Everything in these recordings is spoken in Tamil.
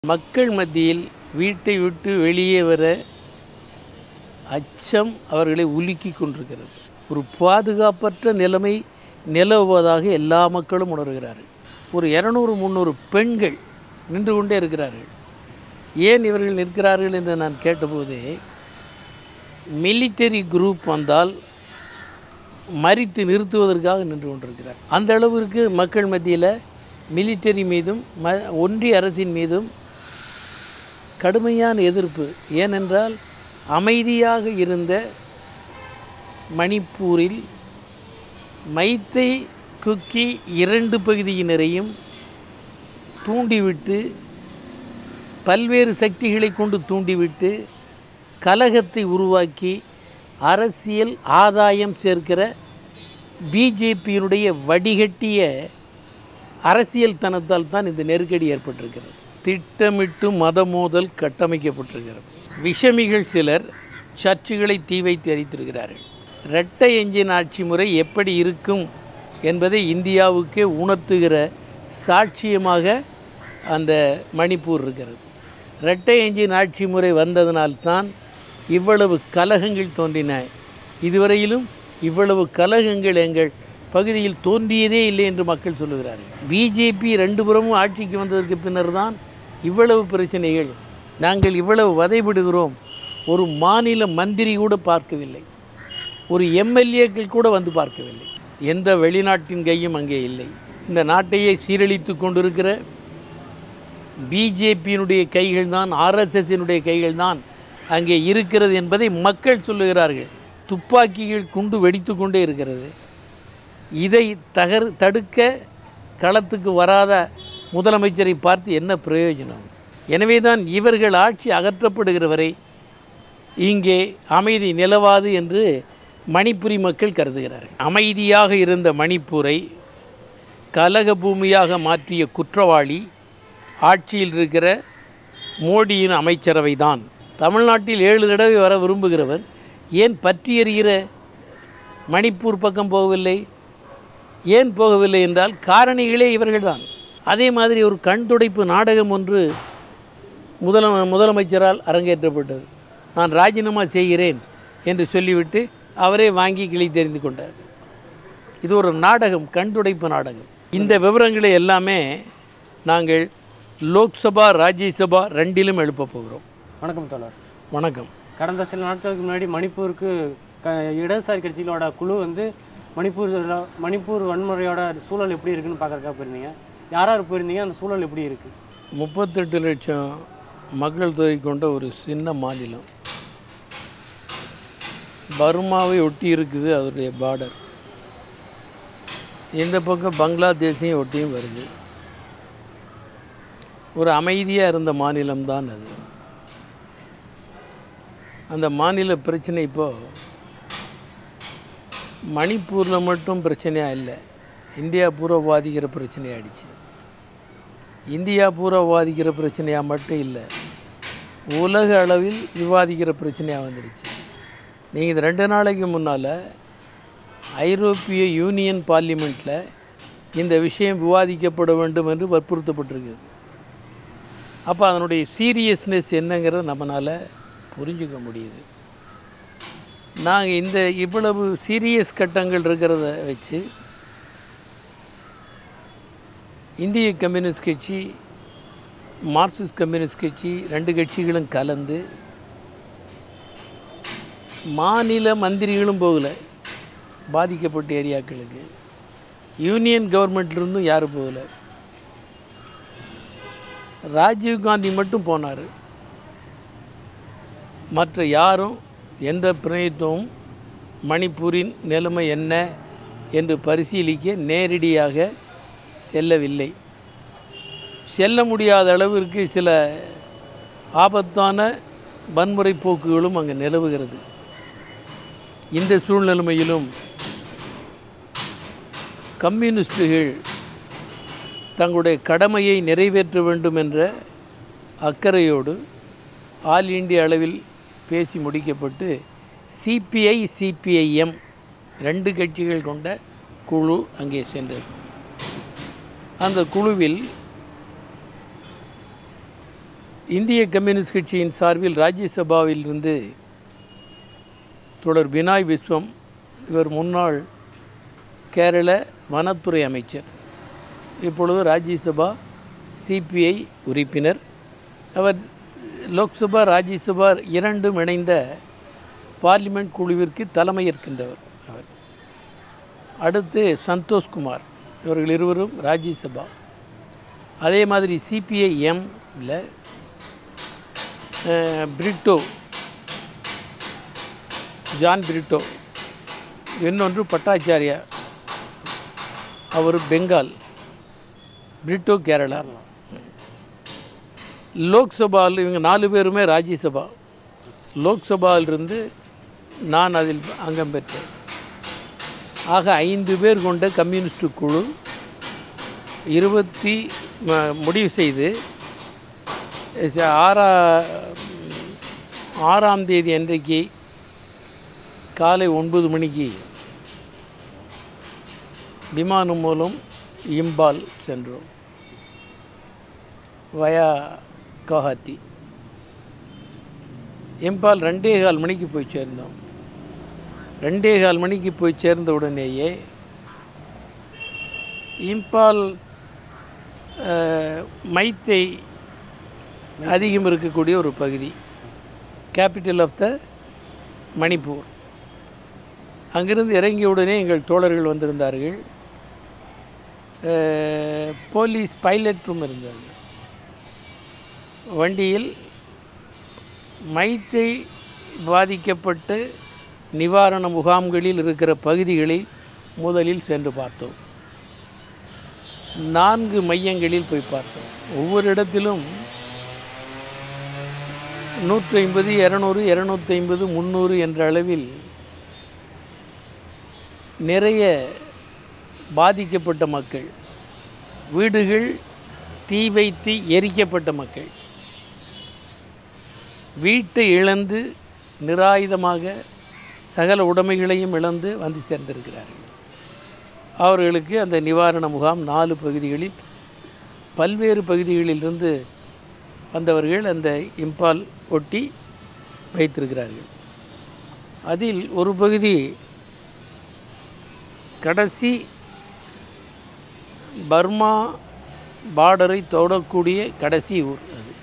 மக்கள் மத்தியில் வீட்டை விட்டு வெளியே வர அச்சம் அவர்களை உலுக்கி கொண்டிருக்கிறது ஒரு பாதுகாப்பற்ற நிலைமை நிலவுவதாக எல்லா மக்களும் உணர்கிறார்கள் ஒரு இரநூறு முந்நூறு பெண்கள் நின்று கொண்டே இருக்கிறார்கள் ஏன் இவர்கள் நிற்கிறார்கள் என்று நான் கேட்டபோது மிலிட்டரி குரூப் வந்தால் மறித்து நிறுத்துவதற்காக நின்று கொண்டிருக்கிறார் அந்த அளவிற்கு மக்கள் மத்தியில் மிலிட்டரி மீதும் ம ஒன்றிய அரசின் மீதும் கடுமையான எதிர்ப்பு ஏனென்றால் அமைதியாக இருந்த மணிப்பூரில் மைத்தை குக்கி இரண்டு பகுதியினரையும் தூண்டிவிட்டு பல்வேறு சக்திகளை கொண்டு தூண்டிவிட்டு கலகத்தை உருவாக்கி அரசியல் ஆதாயம் சேர்க்கிற பிஜேபியினுடைய வடிகட்டிய அரசியல் தனத்தால் தான் இந்த நெருக்கடி ஏற்பட்டிருக்கிறது திட்டமிட்டு மத மோதல் கட்டமைக்கப்பட்டிருக்கிறது விஷமிகள் சிலர் சர்ச்சுகளை தீ வைத்து எரித்திருக்கிறார்கள் இரட்டை எஞ்சின் ஆட்சி முறை எப்படி இருக்கும் என்பதை இந்தியாவுக்கே உணர்த்துகிற சாட்சியமாக அந்த மணிப்பூர் இருக்கிறது இரட்டை எஞ்சின் ஆட்சி முறை வந்ததனால்தான் இவ்வளவு கலகங்கள் தோன்றின இதுவரையிலும் இவ்வளவு கலகங்கள் எங்கள் பகுதியில் தோன்றியதே இல்லை என்று மக்கள் சொல்லுகிறார்கள் பிஜேபி ரெண்டு புறமும் ஆட்சிக்கு வந்ததற்கு பின்னர் தான் இவ்வளவு பிரச்சனைகள் நாங்கள் இவ்வளவு வதைபடுகிறோம் ஒரு மாநில மந்திரி கூட பார்க்கவில்லை ஒரு எம்எல்ஏக்கள் கூட வந்து பார்க்கவில்லை எந்த வெளிநாட்டின் கையும் அங்கே இல்லை இந்த நாட்டையே சீரழித்து கொண்டிருக்கிற பிஜேபியினுடைய கைகள் தான் ஆர்எஸ்எஸ்ஸினுடைய கைகள் தான் அங்கே இருக்கிறது என்பதை மக்கள் சொல்லுகிறார்கள் துப்பாக்கிகள் குண்டு வெடித்து கொண்டே இருக்கிறது இதை தகர் தடுக்க களத்துக்கு வராத முதலமைச்சரை பார்த்து என்ன பிரயோஜனம் எனவே தான் இவர்கள் ஆட்சி அகற்றப்படுகிற வரை இங்கே அமைதி நிலவாது என்று மணிப்புரி மக்கள் கருதுகிறார்கள் அமைதியாக இருந்த மணிப்பூரை கலக பூமியாக மாற்றிய குற்றவாளி ஆட்சியில் இருக்கிற மோடியின் அமைச்சரவை தான் தமிழ்நாட்டில் ஏழு தடவை வர விரும்புகிறவர் ஏன் பற்றி எறிகிற மணிப்பூர் பக்கம் போகவில்லை ஏன் போகவில்லை என்றால் காரணிகளே இவர்கள்தான் அதே மாதிரி ஒரு கண் துடைப்பு நாடகம் ஒன்று முதல முதலமைச்சரால் அரங்கேற்றப்பட்டது நான் ராஜினாமா செய்கிறேன் என்று சொல்லிவிட்டு அவரே வாங்கி கிளி தெரிந்து கொண்டார் இது ஒரு நாடகம் கண் துடைப்பு நாடகம் இந்த விவரங்களை எல்லாமே நாங்கள் லோக்சபா ராஜ்யசபா ரெண்டிலும் எழுப்பப் போகிறோம் வணக்கம் தோழர் வணக்கம் கடந்த சில நாட்களுக்கு முன்னாடி மணிப்பூருக்கு க இடதுசாரி கட்சிகளோட குழு வந்து மணிப்பூர் மணிப்பூர் வன்முறையோட சூழல் எப்படி இருக்குன்னு பார்க்கறதுக்காக போயிருந்தீங்க யார் யார் போயிருந்தீங்க அந்த சூழல் எப்படி இருக்குது முப்பத்தெட்டு லட்சம் மக்கள் தொகை கொண்ட ஒரு சின்ன மாநிலம் பர்மாவை ஒட்டி இருக்குது அதோடைய பார்டர் இந்த பக்கம் பங்களாதேஷையும் ஒட்டியும் வருது ஒரு அமைதியாக இருந்த மாநிலம்தான் அது அந்த மாநில பிரச்சனை இப்போது மணிப்பூரில் மட்டும் பிரச்சனையாக இல்லை இந்தியா பூரா பாதிக்கிற பிரச்சனையாயிடுச்சு இந்தியா பூரா விவாதிக்கிற பிரச்சனையாக மட்டும் இல்லை உலக அளவில் விவாதிக்கிற பிரச்சனையாக வந்துடுச்சு நீங்கள் இது ரெண்டு நாளைக்கு முன்னால் ஐரோப்பிய யூனியன் பார்லிமெண்ட்டில் இந்த விஷயம் விவாதிக்கப்பட வேண்டும் என்று வற்புறுத்தப்பட்டிருக்குது அப்போ அதனுடைய சீரியஸ்னஸ் என்னங்கிறத நம்மளால் புரிஞ்சுக்க முடியுது நாங்கள் இந்த இவ்வளவு சீரியஸ் கட்டங்கள் இருக்கிறத வச்சு இந்திய கம்யூனிஸ்ட் கட்சி மார்க்சிஸ்ட் கம்யூனிஸ்ட் கட்சி ரெண்டு கட்சிகளும் கலந்து மாநில மந்திரிகளும் போகல பாதிக்கப்பட்ட ஏரியாக்களுக்கு யூனியன் கவர்மெண்ட்லேருந்தும் யாரும் போகல ராஜீவ் காந்தி மட்டும் போனார் மற்ற யாரும் எந்த பிரதித்துவம் மணிப்பூரின் நிலைமை என்ன என்று பரிசீலிக்க நேரடியாக செல்லவில்லை செல்ல முடியாத அளவிற்கு சில ஆபத்தான வன்முறை போக்குகளும் அங்கே நிலவுகிறது இந்த சூழ்நிலைமையிலும் கம்யூனிஸ்டுகள் தங்களுடைய கடமையை நிறைவேற்ற வேண்டும் என்ற அக்கறையோடு ஆல் இந்திய அளவில் பேசி முடிக்கப்பட்டு சிபிஐ சிபிஐஎம் ரெண்டு கட்சிகள் கொண்ட குழு அங்கே சென்றது அந்த குழுவில் இந்திய கம்யூனிஸ்ட் கட்சியின் சார்பில் ராஜ்யசபாவில் இருந்து தொடர் பினாய் விஸ்வம் இவர் முன்னாள் கேரள வனத்துறை அமைச்சர் இப்பொழுது ராஜ்யசபா சிபிஐ உறுப்பினர் அவர் லோக்சபா ராஜ்யசபா இரண்டும் இணைந்த பார்லிமெண்ட் குழுவிற்கு தலைமையேற்கின்றவர் அவர் அடுத்து சந்தோஷ்குமார் இவர்கள் இருவரும் ராஜ்யசபா அதே மாதிரி சிபிஐ எம்ல பிரிட்டோ ஜான் பிரிட்டோ இன்னொன்று பட்டாச்சாரியா அவர் பெங்கால் பிரிட்டோ கேரளா லோக்சபாவில் இவங்க நாலு பேருமே ராஜ்யசபா லோக்சபாவிலிருந்து நான் அதில் அங்கம் பெற்றேன் ஆக ஐந்து பேர் கொண்ட கம்யூனிஸ்ட் குழு இருபத்தி ம- முடிவு செய்து ச- ஆறா ஆறாம் தேதி அன்றைக்கு காலை ஒன்பது மணிக்கு விமானம் மூலம் இம்பால் சென்றோம் வயா கவுஹாத்தி இம்பால் ரெண்டே கால் மணிக்கு போய் சேர்ந்தோம் ரெண்டே கால் மணிக்கு போய் சேர்ந்த உடனேயே இம்பால் அஹ், மைத்தை அதிகம் இருக்கக்கூடிய ஒரு பகுதி கேபிட்டல் ஆஃப் த மணிப்பூர் அங்கிருந்து இறங்கிய உடனே எங்கள் தோழர்கள் வந்திருந்தார்கள் அஹ், போலீஸ் பைலட்டும் இருந்தார்கள் வண்டியில் மைத்தை பாதிக்கப்பட்டு நிவாரண முகாம்களில் இருக்கிற பகுதிகளை முதலில் சென்று பார்த்தோம் நான்கு மையங்களில் போய் பார்த்தோம் ஒவ்வொரு இடத்திலும் நூற்றி ஐம்பது இரநூறு இரநூத்தி ஐம்பது முந்நூறு என்ற அளவில் நிறைய பாதிக்கப்பட்ட மக்கள் வீடுகள் தீ வைத்து எரிக்கப்பட்ட மக்கள் வீட்டை இழந்து நிராயுதமாக சகல உடைமைகளையும் இழந்து வந்து சேர்ந்திருக்கிறார்கள் அவர்களுக்கு அந்த நிவாரண முகாம் நாலு பகுதிகளில் பல்வேறு பகுதிகளிலிருந்து வந்தவர்கள் அந்த இம்பால் ஒட்டி வைத்திருக்கிறார்கள் அதில் ஒரு பகுதி கடைசி பர்மா பார்டரை தொடக்கூடிய கடைசி ஊர் அது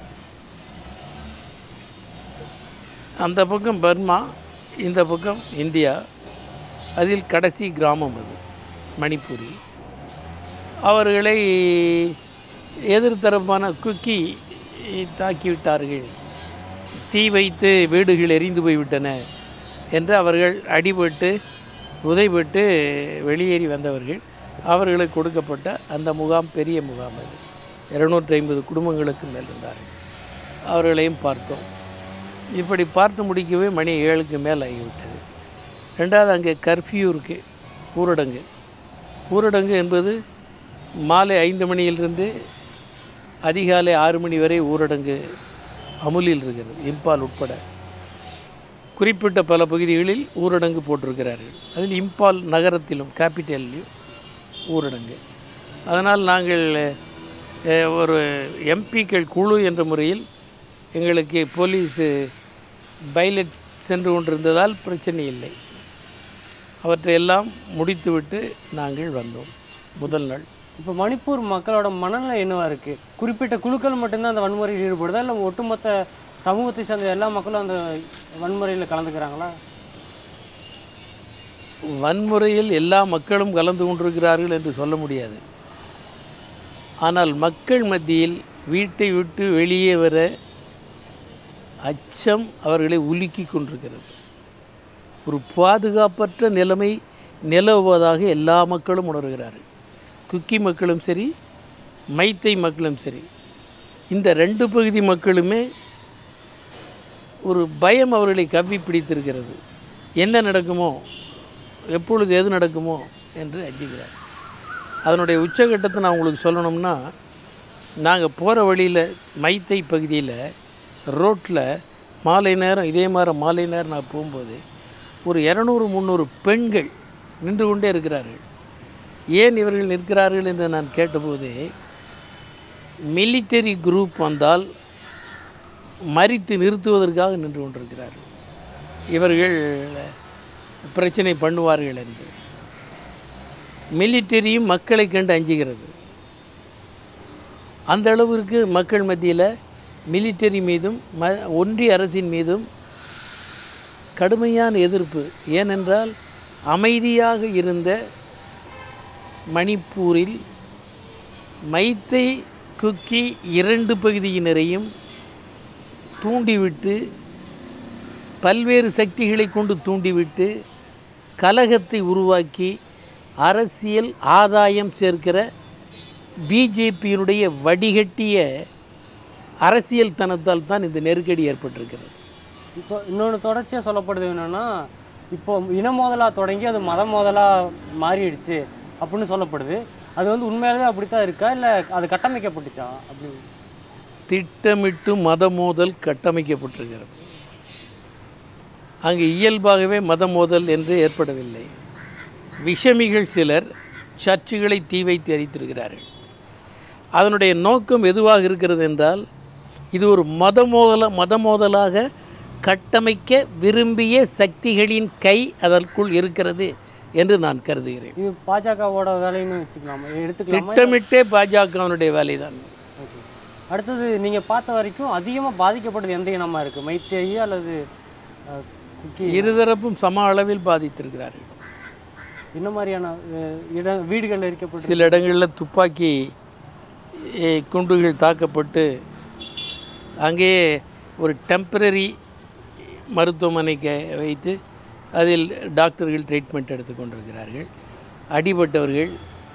அந்த பக்கம் பர்மா இந்த பக்கம் இந்தியா அதில் கடைசி கிராமம் அது மணிப்பூரில் அவர்களை எதிர்த்தரப்பான குக்கி தாக்கிவிட்டார்கள் தீ வைத்து வீடுகள் எரிந்து போய்விட்டன என்று அவர்கள் அடிபட்டு உதைபட்டு வெளியேறி வந்தவர்கள் அவர்களுக்கு கொடுக்கப்பட்ட அந்த முகாம் பெரிய முகாம் அது இருநூற்றி ஐம்பது குடும்பங்களுக்கு மேல் இருந்தார்கள் அவர்களையும் பார்த்தோம் இப்படி பார்த்து முடிக்கவே மணி ஏழுக்கு மேல் ஆகிவிட்டது ரெண்டாவது அங்கே கர்ஃப்யூ இருக்குது ஊரடங்கு ஊரடங்கு என்பது மாலை ஐந்து மணியிலிருந்து அதிகாலை ஆறு மணி வரை ஊரடங்கு அமுலில் இருக்கிறது இம்பால் உட்பட குறிப்பிட்ட பல பகுதிகளில் ஊரடங்கு போட்டிருக்கிறார்கள் அதில் இம்பால் நகரத்திலும் கேபிட்டல்லையும் ஊரடங்கு அதனால் நாங்கள் அஹ், ஒரு எம்பிக்கள் குழு என்ற முறையில் எங்களுக்கு போலீஸ் பைலட் சென்று கொண்டிருந்ததால் பிரச்சனை இல்லை அவற்றையெல்லாம் முடித்துவிட்டு நாங்கள் வந்தோம் முதல் நாள் இப்போ மணிப்பூர் மக்களோட மனநிலை என்னவா இருக்கு குறிப்பிட்ட குழுக்கள் மட்டும்தான் அந்த வன்முறையில் ஈடுபடுதா இல்லை ஒட்டுமொத்த சமூகத்தை சேர்ந்த எல்லா மக்களும் அந்த வன்முறையில் கலந்துக்கிறாங்களா வன்முறையில் எல்லா மக்களும் கலந்து கொண்டிருக்கிறார்கள் என்று சொல்ல முடியாது ஆனால் மக்கள் மத்தியில் வீட்டை விட்டு வெளியே வர அச்சம் அவர்களை உலுக்கி கொண்டிருக்கிறது ஒரு பாதுகாப்பற்ற நிலைமை நிலவுவதாக எல்லா மக்களும் உணர்கிறார்கள் குக்கி மக்களும் சரி மைத்தை மக்களும் சரி இந்த ரெண்டு பகுதி மக்களுமே ஒரு பயம் அவர்களை கவ்வி பிடித்திருக்கிறது என்ன நடக்குமோ எப்பொழுது எது நடக்குமோ என்று அஞ்சுகிறார் அதனுடைய உச்சகட்டத்தை நான் உங்களுக்கு சொல்லணும்னா நாங்கள் போகிற வழியில் மைத்தை பகுதியில் ரோட்டில் மாலை நேரம் இதே மாதிரி மாலை நேரம் நான் போகும்போது ஒரு இரநூறு முந்நூறு பெண்கள் நின்று கொண்டே இருக்கிறார்கள் ஏன் இவர்கள் நிற்கிறார்கள் என்று நான் கேட்டபோது மிலிட்டரி குரூப் வந்தால் மறித்து நிறுத்துவதற்காக நின்று கொண்டிருக்கிறார்கள் இவர்கள் பிரச்சனை பண்ணுவார்கள் என்று மிலிட்டரியும் மக்களை கண்டு அஞ்சுகிறது அந்த அளவிற்கு மக்கள் மத்தியில் மிலிட்டரி மீதும் ம ஒன்றிய அரசின் மீதும் கடுமையான எதிர்ப்பு ஏனென்றால் அமைதியாக இருந்த மணிப்பூரில் மைத்தை குக்கி இரண்டு பகுதியினரையும் தூண்டிவிட்டு பல்வேறு சக்திகளை கொண்டு தூண்டிவிட்டு கலகத்தை உருவாக்கி அரசியல் ஆதாயம் சேர்க்கிற பிஜேபியினுடைய வடிகட்டிய அரசியல் தனத்தால் தான் இந்த நெருக்கடி ஏற்பட்டிருக்கிறது இப்போ இன்னொன்று தொடர்ச்சியாக சொல்லப்படுது என்னன்னா இப்போ இன மோதலாக தொடங்கி அது மத மோதலாக மாறிடுச்சு அப்படின்னு சொல்லப்படுது அது வந்து உண்மையாகவே அப்படித்தான் இருக்கா இல்லை அது கட்டமைக்கப்பட்டுச்சா அப்படி திட்டமிட்டு மத மோதல் கட்டமைக்கப்பட்டிருக்கிறது அங்கு இயல்பாகவே மத மோதல் என்று ஏற்படவில்லை விஷமிகள் சிலர் சர்ச்சுகளை தீ வைத்து எரித்திருக்கிறார்கள் அதனுடைய நோக்கம் எதுவாக இருக்கிறது என்றால் இது ஒரு மத மோதல மத மோதலாக கட்டமைக்க விரும்பிய சக்திகளின் கை அதற்குள் இருக்கிறது என்று நான் கருதுகிறேன் இது பாஜகவோட வேலைன்னு வச்சுக்கலாமா எடுத்துக்கலாமா திட்டமிட்டே பாஜகவினுடைய வேலைதான் ஓகே அடுத்தது நீங்கள் பார்த்த வரைக்கும் அதிகமாக பாதிக்கப்பட்டது எந்த இனமாக இருக்குது மைத்தேயி அல்லது அஹ், குக்கி இருதரப்பும் சம அளவில் பாதித்திருக்கிறார்கள் என்ன மாதிரியான அஹ், இட வீடுகள் எரிக்கப்பட்டு சில இடங்களில் துப்பாக்கி எ, குண்டுகள் தாக்கப்பட்டு அங்கேயே ஒரு டெம்பரரி மருத்துவமனைக்கு வைத்து அதில் டாக்டர்கள் ட்ரீட்மெண்ட் எடுத்துக்கொண்டிருக்கிறார்கள் அடிபட்டவர்கள்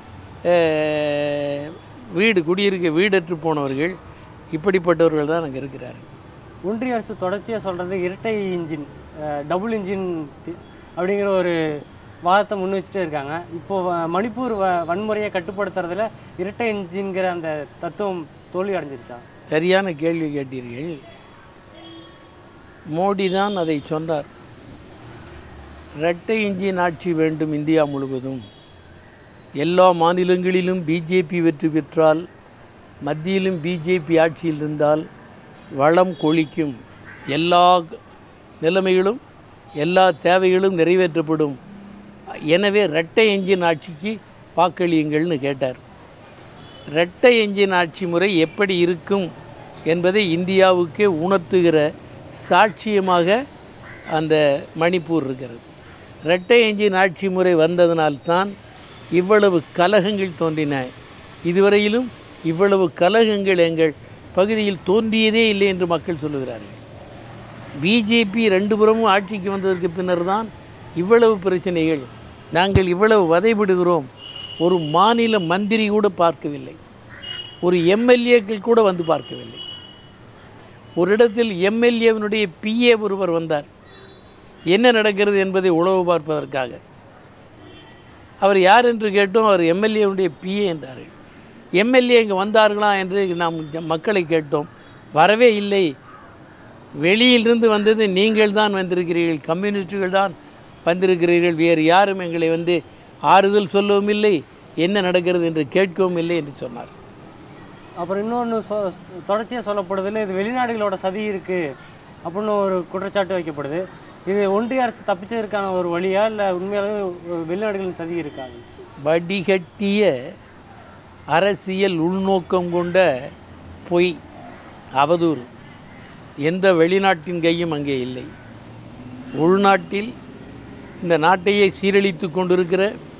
அஹ், வீடு குடியிருக்க வீடற்று போனவர்கள் இப்படிப்பட்டவர்கள் தான் அங்கே இருக்கிறார்கள் ஒன்றிய அரசு தொடர்ச்சியாக சொல்கிறது இரட்டை இன்ஜின் டபுள் இன்ஜின் தி- அப்படிங்கிற ஒரு வாதத்தை முன் வச்சுட்டே இருக்காங்க இப்போ வ- மணிப்பூர் வ வன்முறையை கட்டுப்படுத்துறதுல இரட்டை இன்ஜின்கிற அந்த தத்துவம் தோல்வி அடைஞ்சிருச்சா சரியான கேள்வி கேட்டீர்கள் மோடி தான் அதை சொன்னார் இரட்டை இன்ஜின் ஆட்சி வேண்டும் இந்தியா முழுவதும் எல்லா மாநிலங்களிலும் பிஜேபி வெற்றி பெற்றால் மத்தியிலும் பிஜேபி ஆட்சியில் இருந்தால் வளம் கொழிக்கும் எல்லா நிலைமைகளும் எல்லா தேவைகளும் நிறைவேற்றப்படும் எனவே இரட்டை என்ஜின் ஆட்சிக்கு வாக்களியுங்கள்னு கேட்டார் இரட்டை என்ஜின் ஆட்சி முறை எப்படி இருக்கும் என்பதை இந்தியாவுக்கே உணர்த்துகிற சாட்சியமாக அந்த மணிப்பூர் இருக்கிறது இரட்டை என்ஜின் ஆட்சி முறை வந்ததனால்தான் இவ்வளவு கலகங்கள் தோன்றின இதுவரையிலும் இவ்வளவு கலகங்கள் எங்கள் பகுதியில் தோன்றியதே இல்லை என்று மக்கள் சொல்லுகிறார்கள் பிஜேபி ரெண்டு புறமும் ஆட்சிக்கு வந்ததற்கு பின்னர் தான் இவ்வளவு பிரச்சனைகள் நாங்கள் இவ்வளவு வதைபடுகிறோம் ஒரு மாநில மந்திரி கூட பார்க்கவில்லை ஒரு எம்எல்ஏக்கள் கூட வந்து பார்க்கவில்லை ஒரு இடத்தில் எம்எல்ஏவினுடைய பிஏ ஒருவர் வந்தார் என்ன நடக்கிறது என்பதை உளவு பார்ப்பதற்காக அவர் யார் என்று கேட்டோம் அவர் எம்எல்ஏவுடைய பிஏ என்றார்கள் எம்எல்ஏ இங்கே வந்தார்களா என்று நாம் ஜ- மக்களை கேட்டோம் வரவே இல்லை வெளியிலிருந்து வந்தது நீங்கள் தான் வந்திருக்கிறீர்கள் கம்யூனிஸ்டுகள் தான் வந்திருக்கிறீர்கள் வேறு யாரும் எங்களை வந்து ஆறுதல் சொல்லவும் இல்லை என்ன நடக்கிறது என்று கேட்கவும் இல்லை என்று சொன்னார் அப்புறம் இன்னொன்று சொ தொடர்ச்சியாக சொல்லப்படுதுல இது வெளிநாடுகளோட சதி இருக்குது அப்படின்னு ஒரு குற்றச்சாட்டு வைக்கப்படுது இது ஒன்றிய அரசு தப்பிச்சதற்கான ஒரு வழியா இல்லை உண்மையாகவே ஒரு வெளிநாடுகளின் சதி இருக்காது வடிகட்டிய அரசியல் உள்நோக்கம் கொண்ட பொய் அவதூறு எந்த வெளிநாட்டின் கையும் அங்கே இல்லை உள்நாட்டில் இந்த நாட்டையே சீரழித்து கொண்டிருக்கிற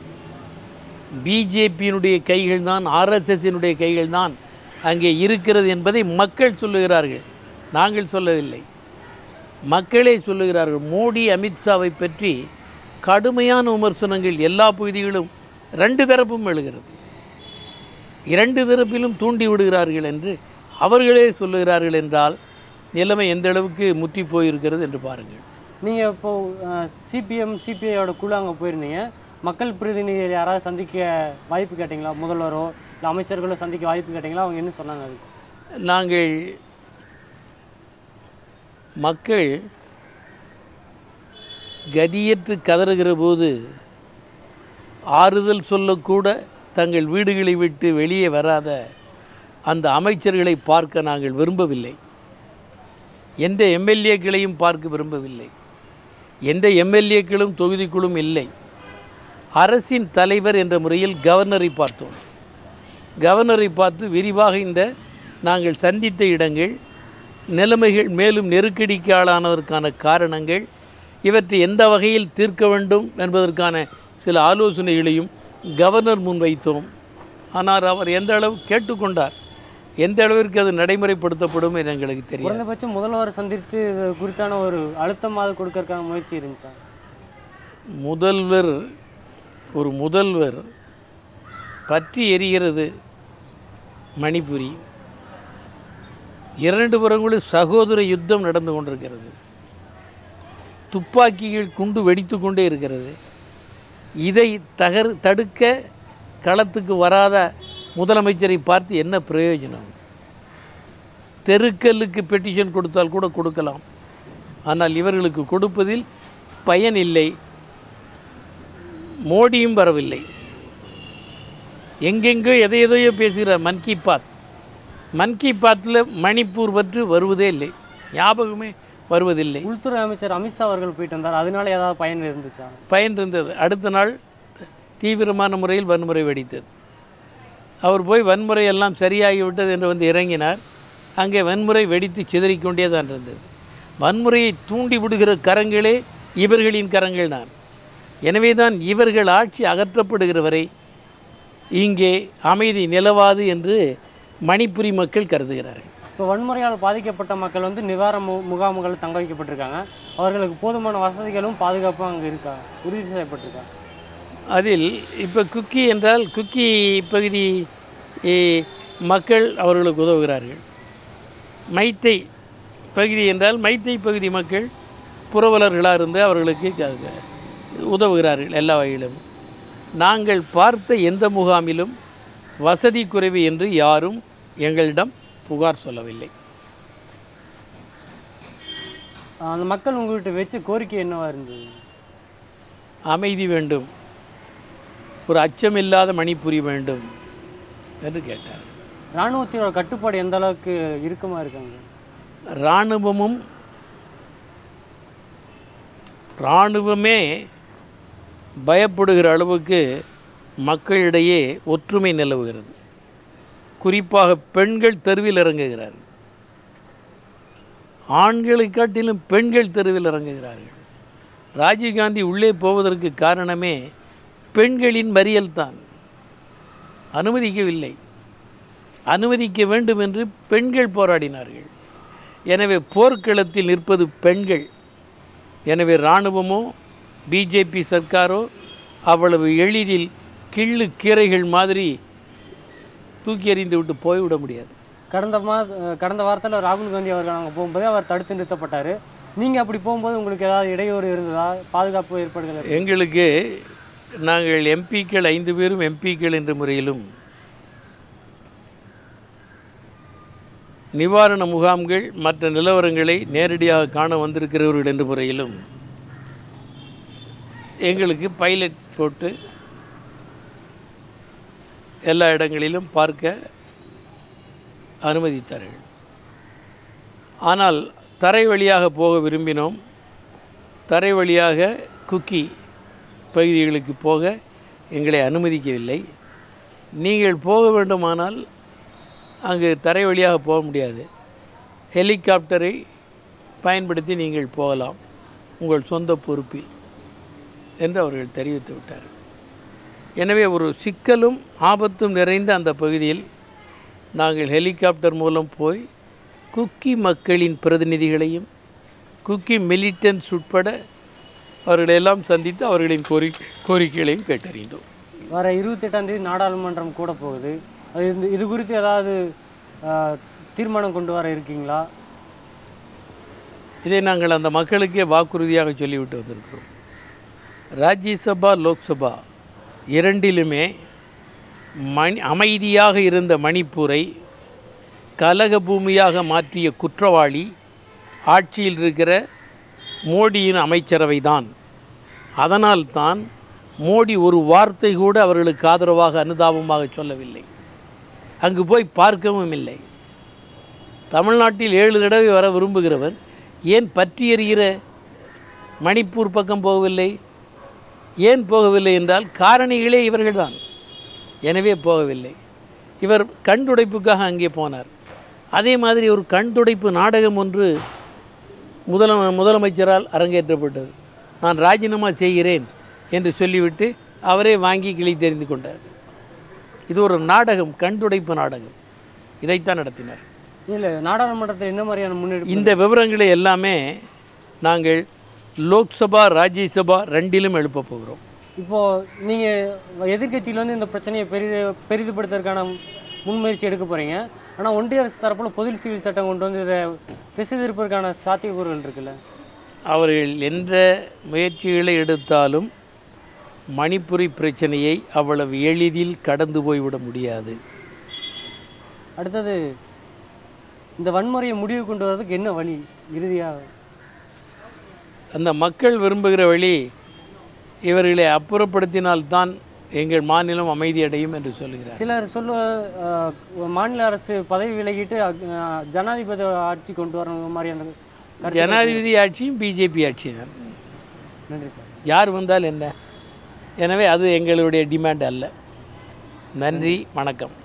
பிஜேபியினுடைய கைகள் தான் ஆர்எஸ்எஸ்ஸினுடைய கைகள் தான் அங்கே இருக்கிறது என்பதை மக்கள் சொல்லுகிறார்கள் நாங்கள் சொல்லவில்லை மக்களே சொல்லுகிறார்கள் மோடி அமித்ஷாவை பற்றி கடுமையான விமர்சனங்கள் எல்லா பகுதிகளும் ரெண்டு தரப்பும் எழுகிறது இரண்டு தரப்பிலும் தூண்டி விடுகிறார்கள் என்று அவர்களே சொல்லுகிறார்கள் என்றால் நிலைமை எந்த அளவுக்கு முற்றி போயிருக்கிறது என்று பாருங்கள் நீங்கள் இப்போ சிபிஎம் சிபிஐயோட குழு அங்கே போயிருந்தீங்க மக்கள் பிரதிநிதிகள் யாராவது சந்திக்க வாய்ப்பு கேட்டிங்களா முதல்வரோ இல்லை அமைச்சர்களோ சந்திக்க வாய்ப்பு கேட்டிங்களா அவங்க என்ன சொன்னாங்க அதுக்கு நாங்கள் மக்கள் கதியற்று கதறுகிற போது ஆறுதல் சொல்லக்கூட தங்கள் வீடுகளை விட்டு வெளியே வராத அந்த அமைச்சர்களை பார்க்க நாங்கள் விரும்பவில்லை எந்த எம்எல்ஏக்களையும் பார்க்க விரும்பவில்லை எந்த எம்எல்ஏக்களும் தொகுதிக்குள்ளும் இல்லை அரசின் தலைவர் என்ற முறையில் கவர்னரை பார்த்தோம் கவர்னரை பார்த்து விரிவாக இந்த நாங்கள் சந்தித்த இடங்கள் நிலைமைகள் மேலும் நெருக்கடிக்கு ஆளானதற்கான காரணங்கள் இவற்றை எந்த வகையில் தீர்க்க வேண்டும் என்பதற்கான சில ஆலோசனைகளையும் கவர்னர் முன்வைத்தோம் ஆனால் அவர் எந்த அளவு கேட்டுக்கொண்டார் எந்த அளவிற்கு அது நடைமுறைப்படுத்தப்படும் என்று எங்களுக்கு தெரியும் குறைந்தபட்சம் முதல்வர் சந்தித்து இது குறித்தான ஒரு அழுத்தமாவது கொடுக்கறதுக்கான முயற்சி இருந்துச்சா முதல்வர் ஒரு முதல்வர் பற்றி எரிகிறது மணிப்புரி இரண்டு புறங்களும் சகோதர யுத்தம் நடந்து கொண்டிருக்கிறது துப்பாக்கிகள் குண்டு வெடித்து கொண்டே இருக்கிறது இதை தகர் தடுக்க களத்துக்கு வராத முதலமைச்சரை பார்த்து என்ன பிரயோஜனம் தெருக்கல்லுக்கு பெட்டிஷன் கொடுத்தால் கூட கொடுக்கலாம் ஆனால் இவர்களுக்கு கொடுப்பதில் பயன் இல்லை மோடியும் வரவில்லை எங்கெங்கோ எதை எதையோ பேசுகிறார் மன் கி பாத் மன் கி பாத்தில் மணிப்பூர் பற்றி வருவதே இல்லை ஞாபகமே வருவதில்லை உள்துறை அமைச்சர் அமித்ஷா அவர்கள் போயிட்டு வந்தார் அதனால ஏதாவது பயன் இருந்துச்சா பயன் இருந்தது அடுத்த நாள் தீவிரமான முறையில் வன்முறை வெடித்தது அவர் போய் வன்முறை எல்லாம் சரியாகிவிட்டது என்று வந்து இறங்கினார் அங்கே வன்முறை வெடித்து சிதறிக்கொண்டே தான் இருந்தது வன்முறையை தூண்டி விடுகிற கரங்களே இவர்களின் கரங்கள் தான் எனவே தான் இவர்கள் ஆட்சி அகற்றப்படுகிற வரை இங்கே அமைதி நிலவாது என்று மணிப்புரி மக்கள் கருதுகிறார்கள் இப்போ வன்முறையால் பாதிக்கப்பட்ட மக்கள் வந்து நிவாரண மு முகாம்களில் தங்க வைக்கப்பட்டிருக்காங்க அவர்களுக்கு போதுமான வசதிகளும் பாதுகாப்பும் அங்கே இருக்கா உறுதி செய்யப்பட்டிருக்கா அதில் இப்போ குக்கி என்றால் குக்கி பகுதி ஏ, மக்கள் அவர்களுக்கு உதவுகிறார்கள் மைத்தை பகுதி என்றால் மைத்தை பகுதி மக்கள் புரவலர்களாக இருந்து அவர்களுக்கு க- க- உதவுகிறார்கள் எல்லா வகையிலும் நாங்கள் பார்த்த எந்த முகாமிலும் வசதி குறைவு என்று யாரும் எங்களிடம் புகார் சொல்லவில்லை அந்த மக்கள் உங்கள்கிட்ட வச்ச கோரிக்கை என்னவா இருந்தது அமைதி வேண்டும் ஒரு அச்சமில்லாத மணிப்புரி வேண்டும் என்று கேட்டார் இராணுவத்தோட கட்டுப்பாடு எந்த அளவுக்கு இறுக்கமாக இருக்காங்க இராணுவமும் இராணுவமே பயப்படுகிற அளவுக்கு மக்களிடையே ஒற்றுமை நிலவுகிறது குறிப்பாக பெண்கள் தெருவில் இறங்குகிறார்கள் ஆண்களை காட்டிலும் பெண்கள் தெருவில் இறங்குகிறார்கள் ராஜீவ்காந்தி உள்ளே போவதற்கு காரணமே பெண்களின் மறியல் தான் அனுமதிக்கவில்லை அனுமதிக்க வேண்டும் என்று பெண்கள் போராடினார்கள் எனவே போர்க்களத்தில் நிற்பது பெண்கள் எனவே இராணுவமோ பிஜேபி சர்க்காரோ அவ்வளவு எளிதில் கிள்ளு கீரைகள் மாதிரி தூக்கி எறிந்து விட்டு போய்விட முடியாது கடந்த மா கடந்த வாரத்தில் ராகுல் காந்தி அவர்கள் அங்கே போகும்போது அவர் தடுத்து நிறுத்தப்பட்டார் நீங்கள் அப்படி போகும்போது உங்களுக்கு ஏதாவது இடையூறு இருந்ததா பாதுகாப்பு ஏற்பாடுகள் எங்களுக்கு நாங்கள் எம்பிக்கள் ஐந்து பேரும் எம்பிக்கள் என்ற முறையிலும் நிவாரண முகாம்கள் மற்ற நிலவரங்களை நேரடியாக காண வந்திருக்கிறவர்கள் என்ற முறையிலும் எங்களுக்கு பைலட் போட்டு எல்லா இடங்களிலும் பார்க்க அனுமதித்தார்கள் ஆனால் தரை வழியாக போக விரும்பினோம் தரை வழியாக குக்கி பகுதிகளுக்கு போக எங்களை அனுமதிக்கவில்லை நீங்கள் போக வேண்டுமானால் அங்கு தரை வழியாக போக முடியாது ஹெலிகாப்டரை பயன்படுத்தி நீங்கள் போகலாம் உங்கள் சொந்த பொறுப்பில் என்று அவர்கள் தெரிவித்து விட்டார்கள் எனவே ஒரு சிக்கலும் ஆபத்தும் நிறைந்த அந்த பகுதியில் நாங்கள் ஹெலிகாப்டர் மூலம் போய் குக்கி மக்களின் பிரதிநிதிகளையும் குக்கி மிலிட்டன்ஸ் உட்பட அவர்களையெல்லாம் சந்தித்து அவர்களின் கோரி கோரிக்கைகளையும் கேட்டறிந்தோம் வர இருபத்தெட்டாம் தேதி நாடாளுமன்றம் கூட போகுது அது இந்த இது குறித்து ஏதாவது ஆஹ், தீர்மானம் கொண்டு வர இருக்கீங்களா இதை நாங்கள் அந்த மக்களுக்கே வாக்குறுதியாக சொல்லிவிட்டு வந்திருக்கிறோம் ராஜ்யசபா லோக்சபா இரண்டிலுமே மணி அமைதியாக இருந்த மணிப்பூரை கலக பூமியாக மாற்றிய குற்றவாளி ஆட்சியில் இருக்கிற மோடியின் அமைச்சரவை தான் அதனால்தான் மோடி ஒரு வார்த்தை கூட அவர்களுக்கு ஆதரவாக அனுதாபமாக சொல்லவில்லை அங்கு போய் பார்க்கவும் இல்லை தமிழ்நாட்டில் ஏழு தடவை வர விரும்புகிறவர் ஏன் பற்றி எறிகிற மணிப்பூர் பக்கம் போகவில்லை ஏன் போகவில்லை என்றால் காரணிகளே இவர்கள்தான் எனவே போகவில்லை இவர் கண் துடைப்புக்காக அங்கே போனார் அதே மாதிரி ஒரு கண் துடைப்பு நாடகம் ஒன்று முதல முதலமைச்சரால் அரங்கேற்றப்பட்டது நான் ராஜினாமா செய்கிறேன் என்று சொல்லிவிட்டு அவரே வாங்கி கிளி தெரிந்து கொண்டார் இது ஒரு நாடகம் கண் துடைப்பு நாடகம் இதைத்தான் நடத்தினார் இல்லை நாடாளுமன்றத்தில் என்ன மாதிரியான முன்னெடுப்பு இந்த விவரங்களை எல்லாமே நாங்கள் லோக்சபா ராஜ்யசபா ரெண்டிலும் எழுப்பப் போகிறோம் இப்போது நீங்கள் எதிர்க்கட்சியில் வந்து இந்த பிரச்சனையை பெரிது பெரிதுபடுத்துறதுக்கான முன்முயற்சி எடுக்க போகிறீங்க ஆனால் ஒன்றிய அரசு தரப்பில் பொது சிவில் சட்டம் கொண்டு வந்து இதை திசை திருப்பதற்கான சாத்தியக்கூறுகள் இருக்குல்ல அவர்கள் எந்த முயற்சிகளை எடுத்தாலும் மணிப்புரி பிரச்சனையை அவ்வளவு எளிதில் கடந்து போய்விட முடியாது அடுத்தது இந்த வன்முறையை முடிவு கொண்டு வரதுக்கு என்ன வழி இறுதியாக அந்த மக்கள் விரும்புகிற வழி இவர்களை அப்புறப்படுத்தினால்தான் எங்கள் மாநிலம் அமைதியடையும் என்று சொல்லுகிறார் சிலர் சொல்லுவ அஹ், மாநில அரசு பதவி விலகிட்டு அஹ், ஜனாதிபதி ஆட்சி கொண்டு வரணும் மாதிரி அந்த கருத்து ஜனாதிபதி ஆட்சியும் பிஜேபி ஆட்சியும் தான் நன்றி சார் யார் வந்தால் என்ன எனவே அது எங்களுடைய டிமாண்ட் அல்ல நன்றி வணக்கம்